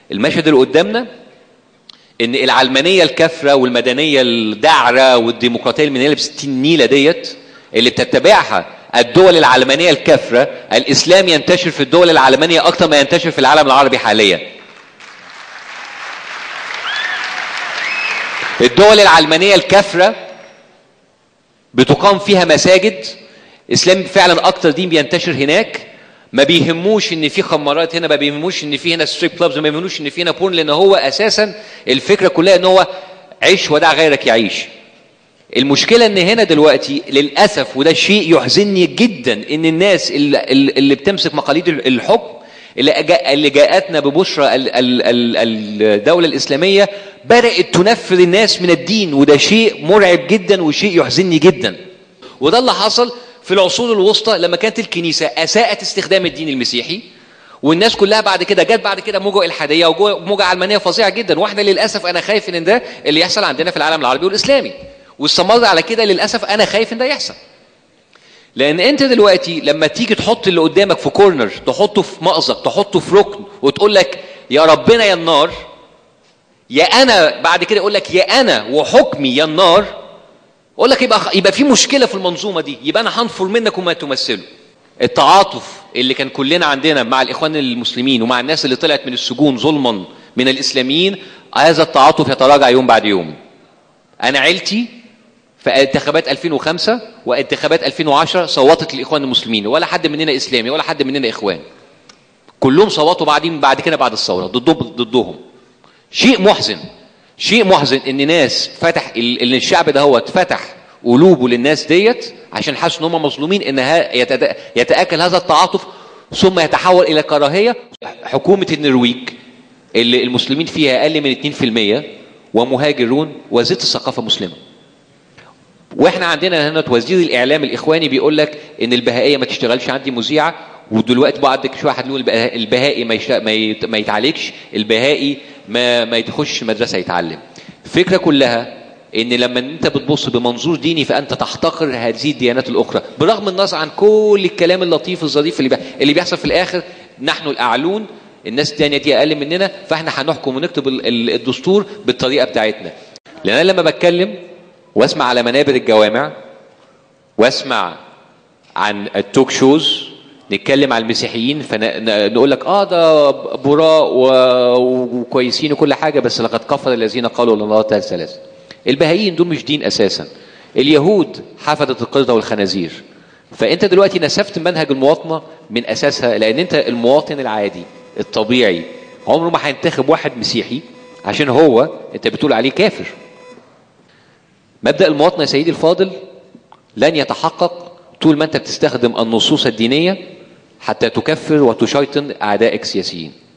المشهد اللي قدامنا ان العلمانيه الكافره والمدنيه الداعره والديمقراطيه المنيله ب 60 نيله ديت اللي بتتبعها الدول العلمانيه الكافره الاسلام ينتشر في الدول العلمانيه اكثر ما ينتشر في العالم العربي حاليا الدول العلمانيه الكافره بتقام فيها مساجد اسلام فعلا اكتر دين بينتشر هناك ما بيهموش ان في خمارات هنا ما بيهموش ان في هنا ستريب كلابز ما بيهموش ان في هنا بورن لان هو اساسا الفكره كلها ان هو عيش ودع غيرك يعيش المشكله ان هنا دلوقتي للاسف وده شيء يحزنني جدا ان الناس اللي, اللي بتمسك مقاليد الحكم اللي, جاء اللي جاءتنا ببشرى ال- ال- ال- الدوله الاسلاميه بدات تنفذ الناس من الدين وده شيء مرعب جدا وشيء يحزنني جدا وده اللي حصل في العصور الوسطى لما كانت الكنيسه اساءت استخدام الدين المسيحي والناس كلها بعد كده جت بعد كده موجه الحاديه وموجه علمانيه فظيعه جدا واحنا للاسف انا خايف ان ده اللي يحصل عندنا في العالم العربي والاسلامي واستمر على كده للاسف انا خايف ان ده يحصل لان انت دلوقتي لما تيجي تحط اللي قدامك في كورنر تحطه في مأزق تحطه في ركن وتقول لك يا ربنا يا النار يا انا بعد كده يقول لك يا انا وحكمي يا النار اقول لك يبقى يبقى في مشكله في المنظومه دي يبقى انا هنفر منك وما تمثله التعاطف اللي كان كلنا عندنا مع الاخوان المسلمين ومع الناس اللي طلعت من السجون ظلما من الاسلاميين هذا التعاطف يتراجع يوم بعد يوم انا عيلتي في انتخابات 2005 وانتخابات 2010 صوتت للاخوان المسلمين ولا حد مننا اسلامي ولا حد مننا اخوان كلهم صوتوا بعدين بعد كده بعد الثوره ضدهم ضدهم شيء محزن شيء محزن ان ناس فتح ال- ان الشعب ده هو فتح قلوبه للناس ديت عشان حاسس ان هم مظلومين ان ها- يتد- يتاكل هذا التعاطف ثم يتحول الى كراهيه حكومه النرويج اللي المسلمين فيها اقل من 2% ومهاجرون وزيت الثقافه مسلمه واحنا عندنا هنا وزير الاعلام الاخواني بيقول لك ان البهائيه ما تشتغلش عندي مذيعه ودلوقتي بعد شويه هتقول البها- البهائي ما يشت- ما يت- ما يتعالجش البهائي ما ما يخش مدرسه يتعلم الفكره كلها ان لما انت بتبص بمنظور ديني فانت تحتقر هذه الديانات الاخرى برغم النظر عن كل الكلام اللطيف الظريف اللي بي- اللي بيحصل في الاخر نحن الاعلون الناس التانية دي اقل مننا فاحنا هنحكم ونكتب ال- ال- الدستور بالطريقه بتاعتنا لان انا لما بتكلم واسمع على منابر الجوامع واسمع عن التوك شوز نتكلم عن المسيحيين فنقول لك اه ده براء و- وكويسين وكل حاجه بس لقد كفر الذين قالوا ان الله ثالث ثلاث البهائيين دول مش دين اساسا اليهود حفظت القرده والخنازير فانت دلوقتي نسفت منهج المواطنه من اساسها لان انت المواطن العادي الطبيعي عمره ما هينتخب واحد مسيحي عشان هو انت بتقول عليه كافر مبدا المواطنه يا سيدي الفاضل لن يتحقق طول ما انت بتستخدم النصوص الدينيه حتى تكفر وتشيطن اعدائك السياسيين